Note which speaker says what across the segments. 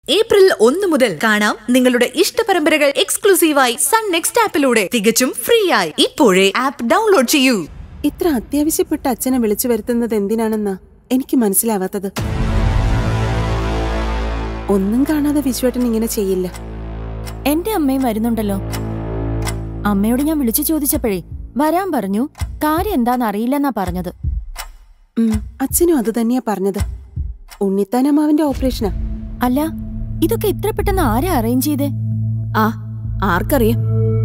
Speaker 1: April ഒന്ന് മുതൽ കാണാം നിങ്ങളുടെ ഇഷ്ട പരമ്പരകൾ എക്സ്ക്ലൂസീവായി സൺ നെക്സ്റ്റ് ആപ്പിലൂടെ തികച്ചും ഫ്രീ ആയി ഇപ്പോഴേ ആപ്പ് ഡൗൺലോഡ് ചെയ്യൂ
Speaker 2: ഇത്ര അത്യാവശ്യപ്പെട്ട അച്ഛനെ വിളിച്ചു വരുത്തുന്നത് എന്തിനാണെന്നാ എനിക്ക് മനസ്സിലാവാത്തത് ഒന്നും കാണാതെ വിശ്വേട്ടൻ ഇങ്ങനെ ചെയ്യില്ല
Speaker 3: എന്റെ അമ്മയും വരുന്നുണ്ടല്ലോ അമ്മയോട് ഞാൻ വിളിച്ചു ചോദിച്ചപ്പോഴേ വരാൻ പറഞ്ഞു കാര്യം എന്താന്ന് അറിയില്ലെന്നാ പറഞ്ഞത്
Speaker 2: ഉം, അച്ഛനും അത് തന്നെയാ പറഞ്ഞത് ഉണ്ണിത്താനമ്മാവിന്റെ ഓപ്പറേഷനാ
Speaker 3: അല്ല ഇതൊക്കെ ഇത്ര പെട്ടെന്ന് ആരാ അറേഞ്ച് ചെയ്തേ
Speaker 4: ആ ആർക്കറിയാം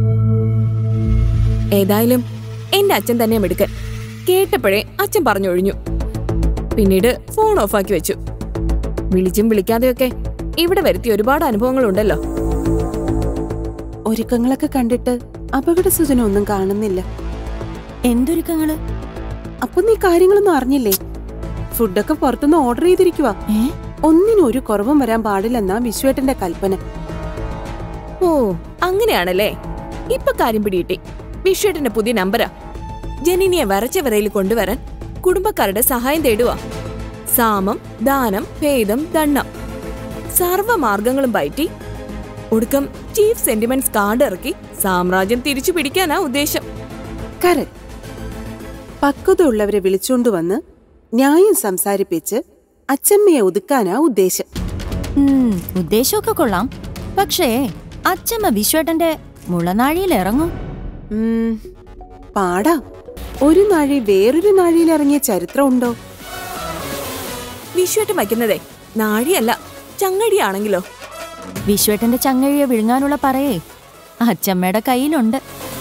Speaker 4: ഏതായാലും എന്റെ അച്ഛൻ തന്നെ മിടുക്കൻ കേട്ടപ്പോഴേ അച്ഛൻ പറഞ്ഞൊഴിഞ്ഞു പിന്നീട് ഫോൺ ഓഫാക്കി വെച്ചു വിളിച്ചും വിളിക്കാതെയൊക്കെ ഇവിടെ വരുത്തിയ ഒരുപാട് അനുഭവങ്ങളുണ്ടല്ലോ
Speaker 2: ഒരുക്കങ്ങളൊക്കെ കണ്ടിട്ട് അപകട സൂചന ഒന്നും കാണുന്നില്ല
Speaker 3: എന്തൊരുക്കങ്ങള്
Speaker 2: അപ്പൊ നീ കാര്യങ്ങളൊന്നും അറിഞ്ഞില്ലേ ഫുഡൊക്കെ പുറത്തുനിന്ന് ഓർഡർ ചെയ്തിരിക്കുവാ
Speaker 3: ഏ
Speaker 2: ഒന്നിനും ഒരു കുറവും വരാൻ പാടില്ലെന്നാ വിശ്വേട്ടന്റെ കൽപ്പന
Speaker 4: ഓ അങ്ങനെയാണല്ലേ ഇപ്പൊ കാര്യം പിടികിട്ടി വിശ്വേട്ടന്റെ പുതിയ നമ്പരാ ജനിനിയെ വരച്ച വരയിൽ കൊണ്ടുവരാൻ കുടുംബക്കാരുടെ സഹായം തേടുക സാമം ദാനം ഭേദം ദണ്ണം സർവമാർഗങ്ങളും പയറ്റി ഒടുക്കം ചീഫ് സെന്റിമെന്റ്സ് കാർഡ് ഇറക്കി സാമ്രാജ്യം തിരിച്ചു പിടിക്കാനാ ഉദ്ദേശം
Speaker 2: കറക്റ്റ് പക്വത ഉള്ളവരെ വിളിച്ചുകൊണ്ടുവന്ന് ന്യായം സംസാരിപ്പിച്ച് അച്ചമ്മയെ ഒതുക്കാനാ ഉദ്ദേശം
Speaker 3: ഉം, ഉദ്ദേശമൊക്കെ കൊള്ളാം പക്ഷേ അച്ഛമ്മ വിശ്വേട്ടന്റെ മുളനാഴിയിൽ ഇറങ്ങും
Speaker 2: ഉം, പാടാ ഒരു നാഴി വേറൊരു നാഴിയിൽ ഇറങ്ങിയ ചരിത്രമുണ്ടോ
Speaker 4: വിശ്വേട്ടൻ വയ്ക്കുന്നതേ നാഴിയല്ല ചങ്ങടിയാണെങ്കിലോ
Speaker 3: വിശ്വേട്ടന്റെ ചങ്ങഴിയെ വിഴുങ്ങാനുള്ള പറയേ അച്ഛമ്മയുടെ കയ്യിലുണ്ട്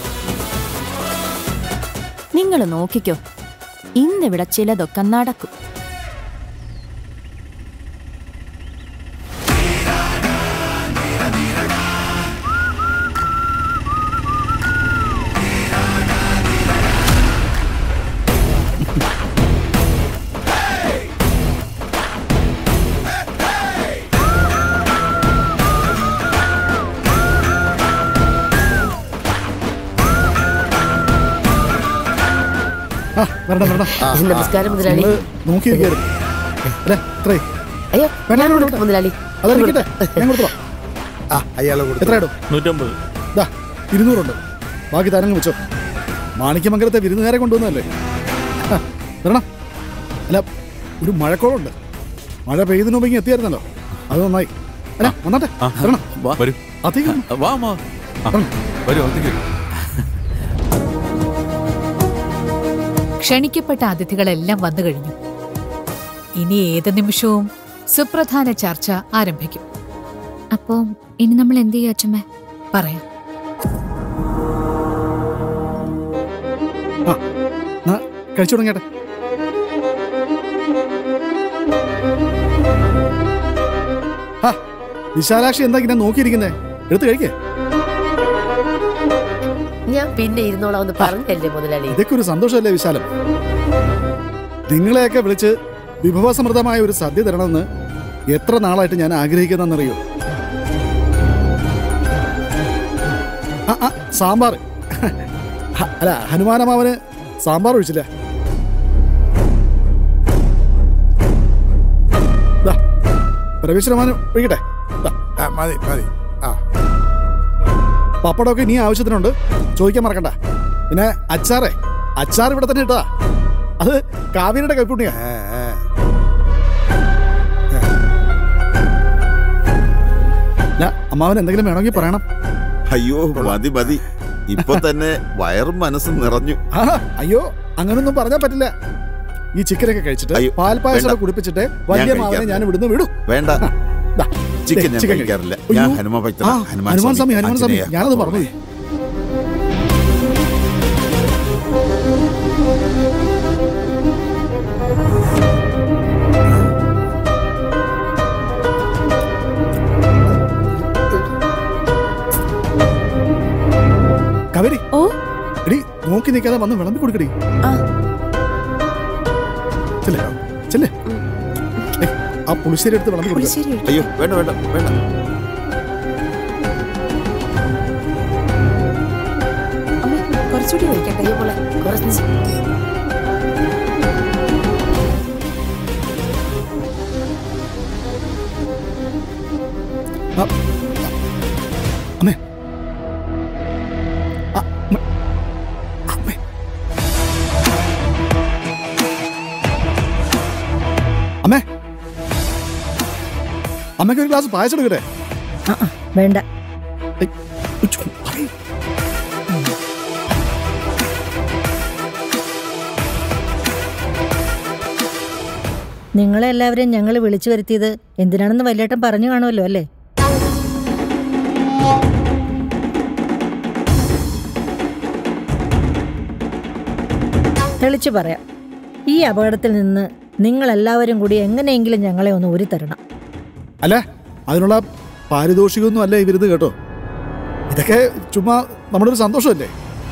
Speaker 3: നിങ്ങൾ നോക്കിക്കോ ഇന്നിവിടെ ചിലതൊക്കെ നടക്കും
Speaker 5: ആ, വരണം, വരണം.
Speaker 6: നമസ്കാരം മുതലാളി
Speaker 5: നിങ്ങള് നോക്കിയിരിക്കുകയായിരുന്നു. അല്ലേ, ഇത്രയും.
Speaker 6: അയ്യോ
Speaker 5: വേണ്ട,
Speaker 6: ഞാൻ
Speaker 5: വേണ്ട,
Speaker 6: കൊടുക്കാം മുതലാളി
Speaker 5: അത് ഇരിക്കട്ടെ, ഞാൻ കൊടുത്തോളാം.
Speaker 7: ആ അയാളെ കൊടുത്തു
Speaker 5: എത്ര ഇടും
Speaker 8: നൂറ്റമ്പത്
Speaker 5: ദാ ഇരുന്നൂറുണ്ട് ബാക്കി താരങ്ങൾ വെച്ചോ മാണിക്യമംഗലത്തെ വിരുന്നുകാരെ കൊണ്ടുവന്നതല്ലേ ആ, വരണം അല്ല ഒരു മഴക്കോളുണ്ട് മഴ പെയ്യുന്നതിന് മുമ്പ് ഇങ്ങ് എത്തിയായിരുന്നല്ലോ അത് നന്നായി അല്ല വന്നാട്ടെ
Speaker 8: ആ,
Speaker 5: വരണം
Speaker 8: വാ. വരൂ
Speaker 5: അധികം
Speaker 8: ആ, വാ മാ വരൂ അകത്തേക്ക് വരൂ.
Speaker 9: ക്ഷണിക്കപ്പെട്ട അതിഥികളെല്ലാം വന്നു കഴിഞ്ഞു ഇനി ഏത് നിമിഷവും സുപ്രധാന ചർച്ച ആരംഭിക്കും
Speaker 10: അപ്പോ ഇനി നമ്മൾ എന്ത് ചെയ്യും അച്ഛമ്മ
Speaker 9: പറയാം
Speaker 5: ആ കഴിച്ചു തുടങ്ങട്ടെ ആ വിശാലാക്ഷി എന്താ ഇങ്ങനെ നോക്കിയിരിക്കുന്നേ എടുത്ത് കഴിക്കേ
Speaker 6: ഞാൻ പിന്നെ ഇരുന്നോളാം ഒന്ന് പറഞ്ഞല്ലേ മുതലാളി
Speaker 5: ഇതൊക്കെ ഒരു സന്തോഷമല്ലേ വിശാലം നിങ്ങളെയൊക്കെ വിളിച്ച് വിഭവസമൃദ്ധമായ ഒരു സദ്യ തരണമെന്ന് എത്ര നാളായിട്ട് ഞാൻ ആഗ്രഹിക്കുന്നറിയോ ആ ആ സാമ്പാർ ഹ, അല്ല ഹനുമാനമാവന് സാമ്പാർ ഒഴിച്ചില്ല ദാ, പ്രവേശനമാനം ഒഴിക്കട്ടെ ദാ,
Speaker 7: ആ മതി മതി ആ
Speaker 5: പപ്പടമൊക്കെ ഇനി ആവശ്യത്തിനുണ്ട് ചോദിക്കാൻ മറക്കണ്ട പിന്നെ അച്ചാറേ അച്ചാർ ഇവിടെ തന്നെ ഇട്ടാ അത് കാവേരിയുടെ കൈപ്പുണ്യാ
Speaker 7: ഏ, ഏ.
Speaker 5: അല്ല അമ്മാവൻ എന്തെങ്കിലും വേണമെങ്കിൽ പറയണം
Speaker 11: അയ്യോ മതി മതി ഇപ്പൊ തന്നെ വയറും മനസ്സും നിറഞ്ഞു
Speaker 5: ആ അയ്യോ അങ്ങനൊന്നും പറഞ്ഞാൽ പറ്റില്ല ഈ ചിക്കനൊക്കെ കഴിച്ചിട്ട്
Speaker 11: അയ്യോ,
Speaker 5: പാൽപ്പായസം
Speaker 11: വേണ്ട.
Speaker 5: കുടിപ്പിച്ചിട്ട് വലിയ
Speaker 11: ഞാൻ
Speaker 5: മാവനെ
Speaker 11: കഴിക്കാറില്ല.
Speaker 5: ഞാൻ ഇവിടുന്ന് വിടും
Speaker 11: വേണ്ട
Speaker 5: ദാ,
Speaker 11: ചിക്കൻ
Speaker 5: ദേ,
Speaker 11: ഞാൻ
Speaker 5: ചിക്കൻ
Speaker 11: കഴിക്കാറില്ല
Speaker 5: കഴിക്കാം.
Speaker 11: ഞാൻ
Speaker 5: അയ്യോ.
Speaker 11: ഹനുമാൻ ഭക്തനാ.
Speaker 5: ആ,
Speaker 11: ഹനുമാൻ
Speaker 5: ഹനുമാൻ സ്വാമി ഹനുമാൻ സ്വാമി
Speaker 11: ആഞ്ജനേയ.
Speaker 5: ഞാനത് പറഞ്ഞു കവരി
Speaker 2: ഓ
Speaker 5: എടി നോക്കി നിൽക്കാതെ വന്ന് വിളമ്പി കൊടുക്കടി
Speaker 2: ആ
Speaker 5: ചെല്ലേ ചെല്ലേ ഏയ്, ആ പുളിശ്ശേരി എടുത്ത് വിളമ്പി കൊടുക്ക
Speaker 2: പുളിശ്ശേരി ഒഴിക്ക്.
Speaker 11: അയ്യോ വേണ്ട വേണ്ട വേണ്ട
Speaker 2: അമ്മ കുറച്ചുകൂടി ഒഴിക്കട്ടെ
Speaker 6: അയ്യോ മോളെ കുറച്ച്
Speaker 5: ആ, അമ്മേ ആ, അമ്മ. അമ്മേ. അമ്മേ അമ്മയ്ക്ക് ഒരു ഗ്ലാസ് പായസം എടുക്കട്ടെ
Speaker 12: വേണ്ട
Speaker 5: ഏയ്, ഉച്ചു, പറയ്.
Speaker 12: നിങ്ങളെ എല്ലാവരെയും ഞങ്ങൾ വിളിച്ചു വരുത്തിയത് എന്തിനാണെന്ന് വല്യേട്ടൻ പറഞ്ഞു കാണുമല്ലോ അല്ലേ തെളിച്ചു പറയാം ഈ അപകടത്തിൽ നിന്ന് നിങ്ങളെല്ലാവരും കൂടി എങ്ങനെയെങ്കിലും ഞങ്ങളെ ഒന്ന് ഊരിത്തരണം
Speaker 5: അല്ല അതിനുള്ള പാരിതോഷികമൊന്നും അല്ല ഈ വിരുന്ന് കേട്ടോ ഇതൊക്കെ ചുമ്മാ നമ്മുടെ ഒരു സന്തോഷമല്ലേ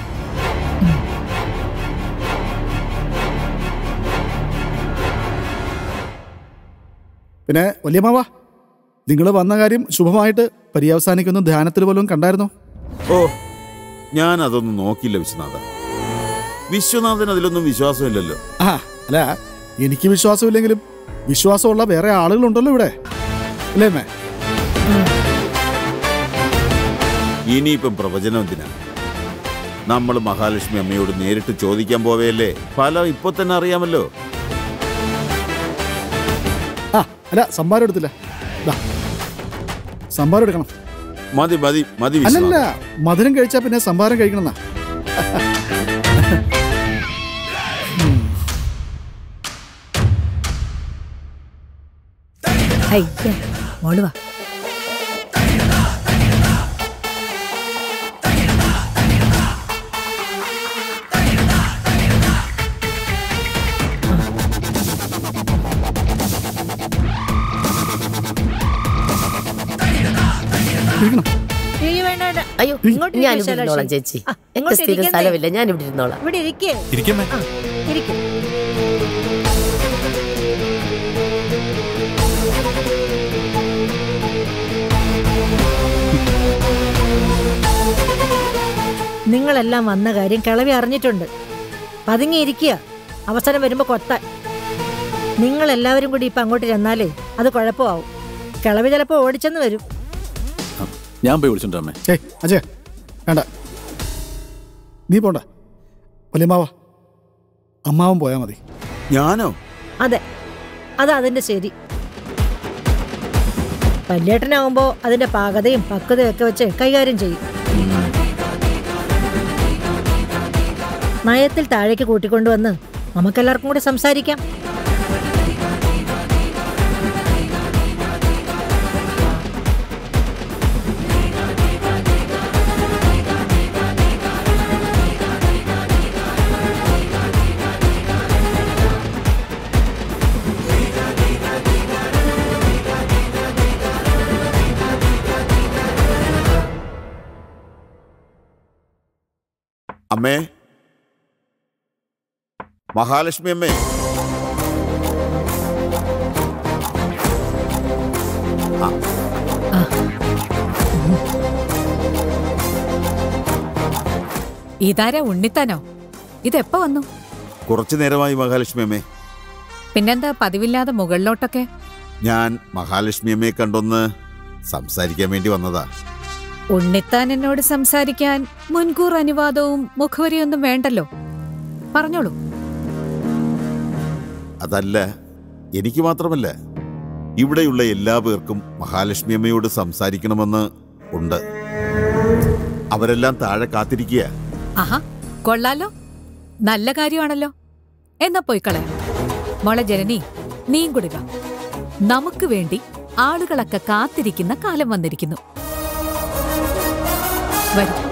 Speaker 5: പിന്നെ വലിയമ്മാവാ നിങ്ങൾ വന്ന കാര്യം ശുഭമായിട്ട് പര്യവസാനിക്കുന്ന ധ്യാനത്തിൽ പോലും കണ്ടായിരുന്നോ
Speaker 11: ഓ ഞാൻ അതൊന്നും നോക്കിയില്ല വിശ്വനാഥ വിശ്വനാഥൻ അതിലൊന്നും വിശ്വാസമില്ലല്ലോ
Speaker 5: ആ അല്ല എനിക്ക് വിശ്വാസമില്ലെങ്കിലും വിശ്വാസമുള്ള വേറെ ആളുകളുണ്ടല്ലോ ഇവിടെ അല്ലേ അമ്മേ
Speaker 11: ഇനിയിപ്പം പ്രവചനം എന്തിനാ നമ്മൾ മഹാലക്ഷ്മി അമ്മയോട് നേരിട്ട് ചോദിക്കാൻ പോവേയല്ലേ ഫലം ഇപ്പൊ തന്നെ അറിയാമല്ലോ
Speaker 5: ആ അല്ല സംഭാരം എടുത്തില്ല ദാ, സംഭാരം എടുക്കണം
Speaker 11: മതി മതി മതി
Speaker 5: അല്ലല്ല
Speaker 11: വിശ്വനാഥ
Speaker 5: മധുരം കഴിച്ചാൽ പിന്നെ സംഭാരം കഴിക്കണമെന്നാ
Speaker 9: അയ്യ മോള് വാ
Speaker 5: ഇരിക്കണം
Speaker 12: അയ്യോ, വേണ്ട, വേണ്ട.
Speaker 6: അയ്യോ
Speaker 12: ഇങ്ങോട്ട്
Speaker 6: ഞാൻ
Speaker 12: ഇരിക്ക്,
Speaker 6: ഇവിടെ ഇരുന്നോളാം
Speaker 12: ശാലാക്ഷി.
Speaker 6: ചേച്ചി
Speaker 12: ആ,
Speaker 6: എന്റെ
Speaker 12: ഇങ്ങോട്ട്
Speaker 6: സ്ഥിരം
Speaker 12: ഇരിക്കണ്ടേ?
Speaker 6: സ്ഥലമില്ല ഞാൻ ഇവിടെ ഇരുന്നോളാം
Speaker 12: ഇവിടെ ഇരിക്കേ
Speaker 8: ഇരിക്കമ്മേ
Speaker 12: ആ ഇരിക്കും നിങ്ങളെല്ലാം വന്ന കാര്യം കിളവി അറിഞ്ഞിട്ടുണ്ട് പതുങ്ങിയിരിക്കുക അവസരം വരുമ്പോൾ കൊത്താൻ നിങ്ങളെല്ലാവരും കൂടി ഇപ്പം അങ്ങോട്ട് ചെന്നാലേ അത് കുഴപ്പമാവും കിളവി ചിലപ്പോൾ ഓടിച്ചെന്ന് വരും
Speaker 8: ഞാൻ പോയി വിളിച്ചിട്ടുണ്ട് അമ്മേ
Speaker 5: ഏയ് അജയ വേണ്ട നീ പോണ്ട വലിയമ്മാവ അമ്മാവൻ പോയാൽ മതി
Speaker 11: ഞാനോ
Speaker 12: അതെ അത് അതിന്റെ ശരി പല്ലേട്ടനാവുമ്പോ അതിന്റെ പാകതയും പക്വതയും ഒക്കെ വെച്ച് കൈകാര്യം ചെയ്യും നയത്തിൽ താഴേക്ക് കൂട്ടിക്കൊണ്ടുവന്ന് നമുക്കെല്ലാവർക്കും കൂടി സംസാരിക്കാം
Speaker 11: അമ്മേ മഹാലക്ഷ്മി അമ്മേ
Speaker 9: ഇതാരാ ഉണ്ണിത്താനോ ഇതെപ്പോ വന്നു
Speaker 11: കുറച്ചു നേരമായി മഹാലക്ഷ്മി അമ്മേ
Speaker 9: പിന്നെന്താ പതിവില്ലാതെ മുകളിലോട്ടൊക്കെ
Speaker 11: ഞാൻ മഹാലക്ഷ്മി അമ്മയെ കണ്ടൊന്ന് സംസാരിക്കാൻ വേണ്ടി വന്നതാ
Speaker 9: ഉണ്ണിത്താൻ എന്നോട് സംസാരിക്കാൻ മുൻകൂർ അനുവാദവും മുഖവരിയൊന്നും വേണ്ടല്ലോ പറഞ്ഞോളൂ
Speaker 11: അതല്ല എനിക്ക് മാത്രമല്ല ഇവിടെയുള്ള എല്ലാ പേർക്കും മഹാലക്ഷ്മി അമ്മയോട് സംസാരിക്കണമെന്ന് ഉണ്ട് അവരെല്ലാം താഴെ കാത്തിരിക്കുക
Speaker 9: ആഹാ കൊള്ളാലോ നല്ല കാര്യമാണല്ലോ എന്നാ പോയി കളയാം മോളെ ജനനി നീയും കൂടി വാ നമുക്ക് വേണ്ടി ആളുകളൊക്കെ കാത്തിരിക്കുന്ന കാലം വന്നിരിക്കുന്നു വരൂ